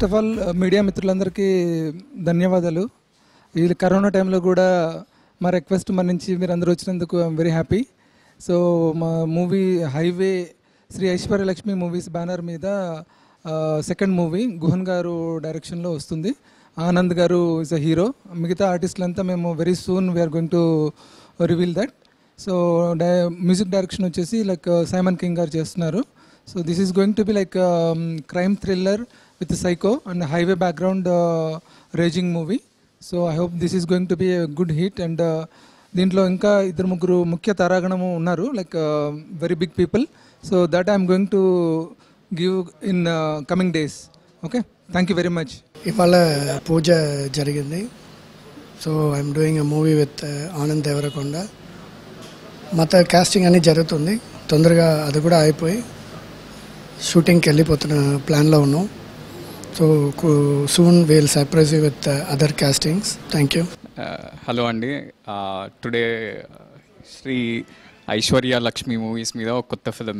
first of all media మిత్రులందరికీ ధన్యవాదాలు ఈ కరోనా టైంలో కూడా మా రిక్వెస్ట్ మన నుంచి మీరు అందరూ వచ్చినందుకు ఐఎమ్ వెరీ హ్యాపీ సో మా movie highway Shri Aishwaryalakshmi movies banner మీద సెకండ్ మూవీ గుహన్ గారు డైరెక్షన్లో వస్తుంది ఆనంద్ గారు ఇస్ అ హీరో మిగతా ఆర్టిస్టులంతా మేము very soon we're going to reveal that so డై మ్యూజిక్ డైరెక్షన్ వచ్చేసి లైక్ సైమన్ కింగ్ గారు చేస్తున్నారు so this is going to be like crime thriller with psycho and highway background raging movie so I hope this is going to be good hit and దీంట్లో ఇంకా ఇద్దరు ముగ్గురు ముఖ్య తారాగణము ఉన్నారు like very big people so that I'm going to give in coming days okay thank you very much ఇవాళ పూజ జరిగింది so I'm doing a movie with Anand Devarakonda మత కాస్టింగ్ అన్నీ జరుగుతుంది తొందరగా అది కూడా అయిపోయి షూటింగ్కి వెళ్ళిపోతున్న ప్లాన్లో ఉన్నాం so soon we'll surprise with other castings thank you hello అండి టుడే శ్రీ ఐశ్వర్య లక్ష్మి మూవీస్ మీద ఒక కొత్త film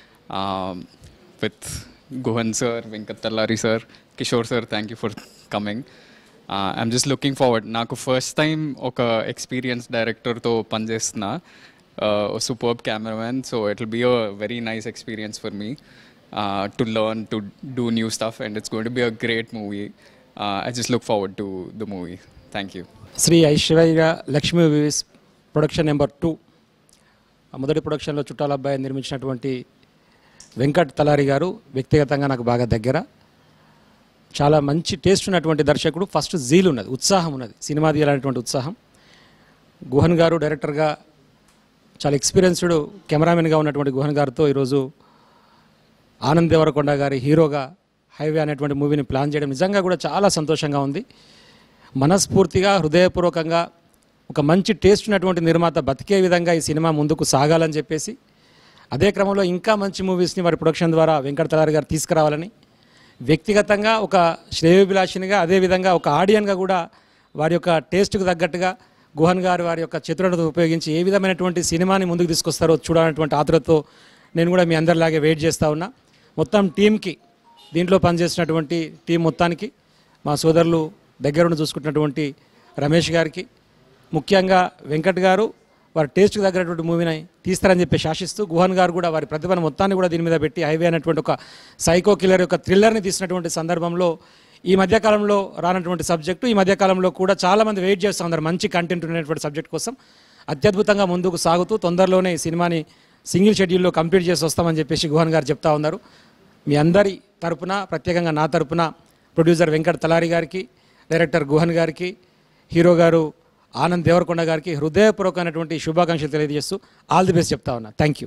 with Guhan sir Venkat Tallari sir Kishore sir thank you for coming I'm just looking forward నాకు ఫస్ట్ టైం ఒక ఎక్స్పీరియన్స్ డైరెక్టర్తో పనిచేస్తున్నా superb cameraman so it will be a very nice experience for me to learn to do new stuff and it's going to be a great movie I just look forward to the movie thank you Shri Aishwarya Lakshmi movies production number two ఆ మొదటి ప్రొడక్షన్లో చుట్టాల అబ్బాయి నిర్మించినటువంటి వెంకట్ తలారి గారు వ్యక్తిగతంగా నాకు బాగా దగ్గర చాలా మంచి టేస్ట్ ఉన్నటువంటి దర్శకుడు ఫస్ట్ జీల్ ఉన్నది ఉత్సాహం ఉన్నది సినిమా తీయాలనేటువంటి ఉత్సాహం గుహన్ గారు డైరెక్టర్గా చాలా ఎక్స్పీరియన్స్డ్ కెమెరామెన్గా ఉన్నటువంటి గుహన్ గారితో ఈరోజు ఆనంద్ దేవరకొండ గారి హీరోగా హైవే అనేటువంటి మూవీని ప్లాన్ చేయడం నిజంగా కూడా చాలా సంతోషంగా ఉంది మనస్ఫూర్తిగా హృదయపూర్వకంగా ఒక మంచి టేస్ట్ ఉన్నటువంటి నిర్మాత బతికే విధంగా ఈ సినిమా ముందుకు సాగాలని చెప్పేసి అదే క్రమంలో ఇంకా మంచి మూవీస్ని వారి ప్రొడక్షన్ ద్వారా వెంకట తలారి గారు తీసుకురావాలని వ్యక్తిగతంగా ఒక శ్రేయోభిలాషినిగా అదేవిధంగా ఒక ఆడియన్గా కూడా వారి యొక్క టేస్ట్కు తగ్గట్టుగా గుహన్ గారు వారి యొక్క చతురత ఉపయోగించి ఏ విధమైనటువంటి సినిమాని ముందుకు తీసుకొస్తారో చూడాలన్నటువంటి ఆతురతో నేను కూడా మీ అందరిలాగే వెయిట్ చేస్తూ ఉన్నా మొత్తం టీంకి దీంట్లో పనిచేసినటువంటి టీం మొత్తానికి మా సోదరులు దగ్గరుండి చూసుకుంటున్నటువంటి రమేష్ గారికి ముఖ్యంగా వెంకట్ గారు వారి టేస్ట్కి తగ్గటువంటి మూవీని తీస్తారని చెప్పి శాసిస్తూ గుహన్ గారు కూడా వారి ప్రతిభను మొత్తాన్ని కూడా దీని మీద పెట్టి హైవే అనేటువంటి ఒక సైకో కిల్లర్ యొక్క థ్రిల్లర్ని తీసినటువంటి సందర్భంలో ఈ మధ్యకాలంలో రానటువంటి సబ్జెక్టు ఈ మధ్యకాలంలో కూడా చాలామంది వెయిట్ చేస్తూ ఉన్నారు మంచి కంటెంట్ ఉన్నటువంటి సబ్జెక్ట్ కోసం అత్యద్భుతంగా ముందుకు సాగుతూ తొందరలోనే ఈ సినిమాని సింగిల్ షెడ్యూల్లో కంప్లీట్ చేసి వస్తామని చెప్పేసి గుహన్ గారు చెప్తా ఉన్నారు మీ అందరి తరపున ప్రత్యేకంగా నా తరపున ప్రొడ్యూసర్ వెంకట్ తలారి గారికి డైరెక్టర్ గుహన్ గారికి హీరో గారు ఆనంద్ దేవరకొండ గారికి హృదయపూర్వకమైనటువంటి శుభాకాంక్షలు తెలియజేస్తూ ఆల్ ది బెస్ట్ చెప్తా ఉన్నా థ్యాంక్ యూ